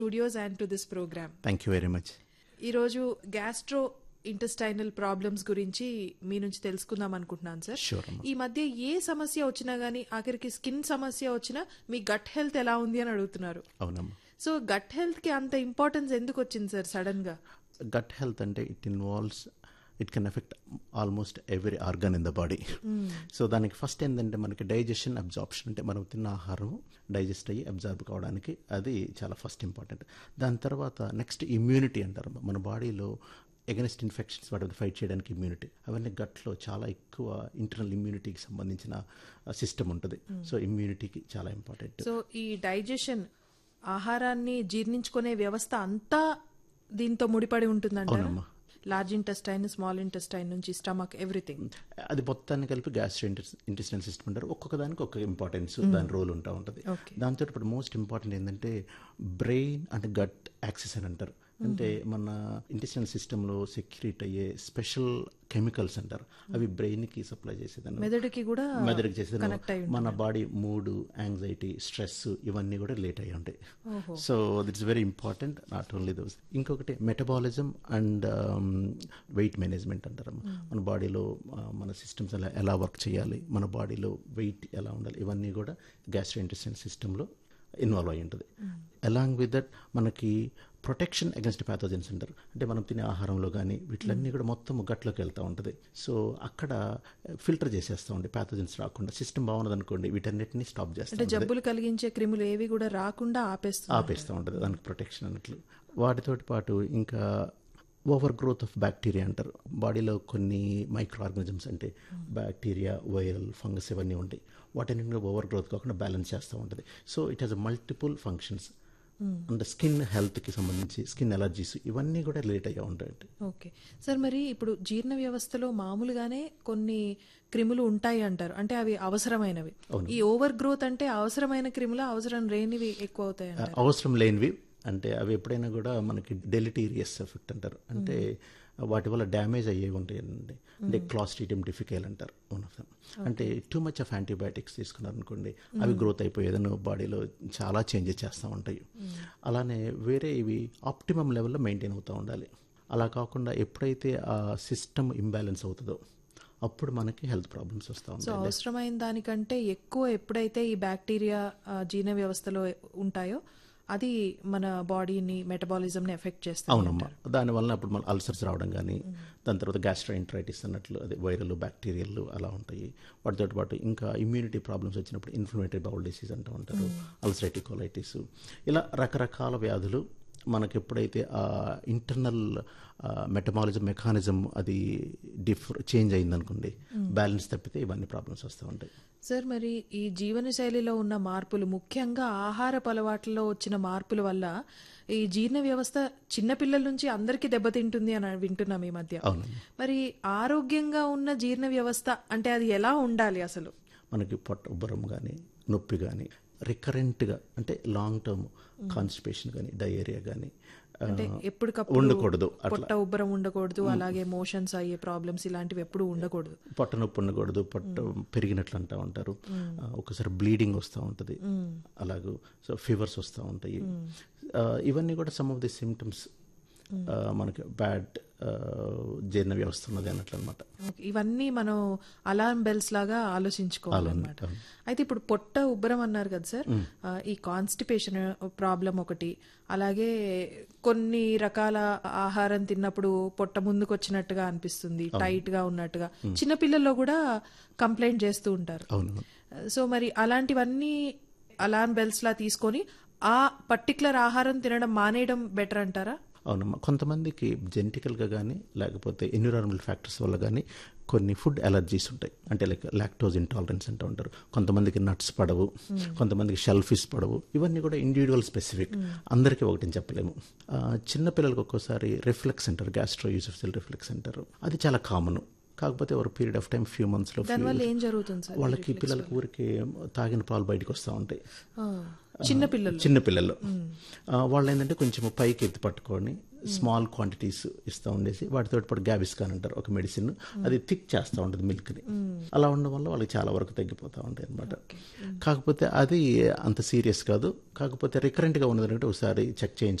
Studios and to this programme thank you very much ఈరోజు gastrointestinal problems గురించి మీ నుంచి తెలుసుకుందాం అనుకుంటున్నాను సార్ షూర్ అమ్మా ఈ మధ్య ఏ సమస్య వచ్చినా గానీ ఆఖరికి స్కిన్ సమస్య వచ్చినా మీ గట్ హెల్త్ ఎలా ఉంది అని అడుగుతున్నారు అవునమ్మా సో గట్ హెల్త్ కి అంత ఇంపార్టెన్స్ ఎందుకు వచ్చింది సార్ సడన్ గా గట్ హెల్త్ అంటే it involves it can effect almost every organ in the body so దానికి ఫస్ట్ ఏంటంటే మనకి డైజెషన్ అబ్జార్ప్షన్ అంటే మనం తిన్న ఆహారం డైజెస్ట్ అయ్యి అబ్జార్బ్ కావడానికి అది చాలా ఫస్ట్ ఇంపార్టెంట్ దాని తర్వాత నెక్స్ట్ ఇమ్యూనిటీ అంటారు మన బాడీలో ఎగనెస్ట్ ఇన్ఫెక్షన్స్ వాటి ఫైట్ చేయడానికి ఇమ్యూనిటీ అవన్నీ గట్లో చాలా ఎక్కువ ఇంటర్నల్ ఇమ్యూనిటీకి సంబంధించిన సిస్టమ్ ఉంటుంది సో ఇమ్యూనిటీకి చాలా ఇంపార్టెంట్ సో ఈ డైజెషన్ ఆహారాన్ని జీర్ణించుకునే వ్యవస్థ అంతా దీంతో ముడిపడి ఉంటుందంటారా అవునమ్మా. లార్జ్ ఇంటెస్టైన్ స్మాల్ ఇంటెస్టైన్ నుంచి స్టమక్ ఎవ్రీథింగ్ అది మొత్తాన్ని కలిపి గ్యాస్ట్రో ఇంటెస్టినల్ సిస్టమ్ అంటారు ఒక్కొక్క దానికి ఒక్కొక్క ఇంపార్టెన్స్ దాని రోల్ ఉంటా ఉంటుంది Okay. దాంతో ఇప్పుడు మోస్ట్ ఇంపార్టెంట్ ఏంటంటే బ్రెయిన్ అండ్ గట్ యాక్సెస్ అని అంటారు అంటే మన ఇంటెస్టినల్ సిస్టంలో సెక్యూరిట్ అయ్యే స్పెషల్ కెమికల్స్ అంటారు అవి బ్రెయిన్ కి సప్లై చేసేదాన్ని మెదడుకి కూడా మెదడుకి చేసేది connect అయి మన బాడీ మూడ్ యాంగ్జైటీ స్ట్రెస్ ఇవన్నీ కూడా రిలేట్ అయ్యి ఉంటాయి ఓహో. So that's very important not only those ఇంకొకటి మెటబాలిజం అండ్ వెయిట్ మేనేజ్మెంట్ అంటారు మన బాడీలో మన సిస్టమ్స్ ఎలా ఎలా వర్క్ చేయాలి మన బాడీలో వెయిట్ ఎలా ఉండాలి ఇవన్నీ కూడా గ్యాస్ట్రో ఇంటెస్టైన్ సిస్టంలో ఇన్వాల్వ్ అయి ఉంటుంది అలాంగ్ విత్ దట్ మనకి ప్రొటెక్షన్ అగెన్స్ట్ ప్యాథోజన్స్ అంటారు అంటే మనం తినే ఆహారంలో కానీ వీటిలన్నీ కూడా మొత్తం గట్లోకి వెళ్తూ ఉంటుంది సో అక్కడ ఫిల్టర్ చేసేస్తూ ఉండే ప్యాథోజన్స్ రాకుండా సిస్టమ్ బాగున్నది అనుకోండి వీటన్నిటిని స్టాప్ అంటే చేస్తాం జబ్బులు కలిగించే క్రిములు ఏవి కూడా రాకుండా ఆపేస్తుంది ఆపేస్తూ ఉంటుంది దానికి ప్రొటెక్షన్ అన్నట్లు వాటితోటి పాటు ఇంకా ఓవర్ గ్రోత్ ఆఫ్ బ్యాక్టీరియా అంటారు బాడీలో కొన్ని మైక్రో ఆర్గానిజమ్స్ అంటే బ్యాక్టీరియా వైరల్ ఫంగస్ ఇవన్నీ ఉంటాయి వాటిని ఓవర్ గ్రోత్ కాకుండా బ్యాలెన్స్ చేస్తూ ఉంటుంది so it has multiple functions అంటే స్కిన్ హెల్త్కి సంబంధించి స్కిన్ ఎలర్జీస్ ఇవన్నీ కూడా రిలేట్ అయ్యా ఉంటాయి ఓకే సార్ మరి ఇప్పుడు జీర్ణ వ్యవస్థలో మామూలుగానే కొన్ని క్రిములు ఉంటాయి అంటారు అంటే అవి అవసరమైనవి ఈ ఓవర్ గ్రోత్ అంటే అవసరమైన క్రిములు అవసరం లేనివి ఎక్కువ అవుతాయి అంటారు అవసరం లేనివి అంటే అవి ఎప్పుడైనా కూడా మనకి డెలిటీరియస్ ఎఫెక్ట్ అంటారు అంటే వాటి వల్ల డ్యామేజ్ అయ్యేవి ఉంటాయండి అంటే క్లాస్ట్రీడియం డిఫికల్ అంటారు వన్ ఆఫ్ దమ్ అంటే టూ మచ్ ఆఫ్ యాంటీబయాటిక్స్ తీసుకున్నారు అనుకోండి అవి గ్రోత్ అయిపోయేదను బాడీలో చాలా చేంజెస్ చేస్తూ ఉంటాయి అలానే వేరే ఇవి ఆప్టిమమ్ లెవెల్లో మెయింటైన్ అవుతూ ఉండాలి అలా కాకుండా ఎప్పుడైతే ఆ సిస్టమ్ ఇంబ్యాలెన్స్ అవుతుందో అప్పుడు మనకి హెల్త్ ప్రాబ్లమ్స్ వస్తూ సో ఉంటాయి అవసరమైన దానికంటే ఎక్కువ ఎప్పుడైతే ఈ బ్యాక్టీరియా ఆ, జీర్ణ వ్యవస్థలో ఉంటాయో అది మన బాడీని మెటబాలిజం ని ఎఫెక్ట్ చేస్తుంది అవునమ్మా దానివల్ల అప్పుడు మన అల్సర్స్ రావడం కానీ దాని తర్వాత గ్యాస్ట్రోఎంట్రైటిస్ అన్నట్లు అదే వైరల్ బ్యాక్టీరియల్ అలా ఉంటాయి వాటితో పాటు ఇంకా ఇమ్యూనిటీ ప్రాబ్లమ్స్ వచ్చినప్పుడు ఇన్ఫ్లమేటరీ బౌల్ డిసీజ్ అంటూ ఉంటారు అల్సరేటివ్ కొలైటిస్ ఇలా రకరకాల వ్యాధులు మనకి ఎప్పుడైతే ఆ ఇంటర్నల్ మెటమాలిజం మెకానిజం అది డిఫర్ చేంజ్ అయిందనుకోండి బ్యాలెన్స్ తప్పితే ఇవన్నీ ప్రాబ్లమ్స్ వస్తూ ఉంటాయి సార్ మరి ఈ జీవన శైలిలో ఉన్న మార్పులు ముఖ్యంగా ఆహారపు అలవాట్లలో వచ్చిన మార్పుల వల్ల ఈ జీర్ణ వ్యవస్థ చిన్నపిల్లల నుంచి అందరికీ దెబ్బతింటుంది అని వింటున్నాం ఈ మధ్య అవునమ్మా మరి ఆరోగ్యంగా ఉన్న జీర్ణ వ్యవస్థ అంటే అది ఎలా ఉండాలి అసలు మనకి పొట్ట ఉబ్బరం కానీ నొప్పి కానీ రికరెంట్గా అంటే లాంగ్ టర్మ్ కాన్స్టిపేషన్ కానీ డయేరియా కానీ అంటే ఎప్పటికప్పుడు ఉండకూడదు అట్లా పొట్ట ఉబ్బరం ఉండకూడదు అలాగే మోషన్స్ అయ్యే ప్రాబ్లమ్స్ ఇలాంటివి ఎప్పుడు ఉండకూడదు పొట్ట నొప్పి ఉండకూడదు పొట్ట పెరిగినట్లు అంటూ ఉంటారు ఆ, ఒకసారి బ్లీడింగ్ వస్తూ ఉంటుంది అలాగూ సో ఫీవర్స్ వస్తూ ఉంటాయి ఆ, ఇవన్నీ కూడా సమ్ ఆఫ్ ది సిమ్టమ్స్ మనకి బ్యాడ్ జీర్ణ వ్యవస్థ ఉన్నది అన్నట్లు అనమాట ఓకే, ఇవన్నీ మనం అలారం బెల్స్ లాగా ఆలోచించుకోవాలన్నమాట అయితే ఇప్పుడు పొట్ట ఉబ్బరం అన్నారు కదా సార్ ఆ, ఈ కాన్స్టిపేషన్ ప్రాబ్లం ఒకటి అలాగే కొన్ని రకాల ఆహారం తిన్నప్పుడు పొట్ట ముందుకు వచ్చినట్టుగా అనిపిస్తుంది టైట్ గా ఉన్నట్టుగా చిన్నపిల్లల్లో కూడా కంప్లైంట్ చేస్తూ ఉంటారు అవును సో మరి అలాంటివన్నీ అలారం బెల్స్ లా తీసుకొని ఆ పర్టికులర్ ఆహారం తినడం మానేయడం బెటర్ అంటారా అవునమ్మా కొంతమందికి జెనెటికల్గా కానీ లేకపోతే ఎన్విరాన్మెంటల్ ఫ్యాక్టర్స్ వల్ల కానీ కొన్ని ఫుడ్ అలర్జీస్ ఉంటాయి అంటే లైక్ లాక్టోజ్ ఇంటాలరెన్స్ అంటూ ఉంటారు కొంతమందికి నట్స్ పడవు కొంతమందికి షెల్ ఫిష్ పడవు ఇవన్నీ కూడా ఇండివిజువల్ స్పెసిఫిక్ అందరికీ ఒకటి చెప్పలేము ఆ, చిన్న పిల్లలకు ఒక్కోసారి రిఫ్లెక్స్ అంటారు గ్యాస్ట్రో యూసఫ్సిల్ రిఫ్లెక్స్ అంటారు అది చాలా కామన్ కాకపోతే ఒక పీరియడ్ ఆఫ్ టైం ఫ్యూ మంత్స్లో దానివల్ల ఏం జరుగుతుంది సార్ వాళ్ళకి పిల్లలకి ఊరికి తాగిన పాలు బయటకు వస్తూ ఉంటాయి ఆ, చిన్న పిల్లలు చిన్న పిల్లలు ఆ, వాళ్ళు ఏంటంటే కొంచెం పైకి ఎత్తి పట్టుకొని స్మాల్ క్వాంటిటీస్ ఇస్తూ ఉండేసి వాటితో పాటు గ్యాబిస్కాన్ అంటారు ఒక మెడిసిన్ అది థిక్ చేస్తూ ఉంటుంది మిల్క్ని అలా ఉండడం వల్ల వాళ్ళకి చాలా వరకు తగ్గిపోతూ ఉంటాయి అనమాట కాకపోతే అది అంత సీరియస్ కాదు కాకపోతే రికరెంట్గా ఉన్నదంటే ఒకసారి చెక్ చేయించుకోవాలి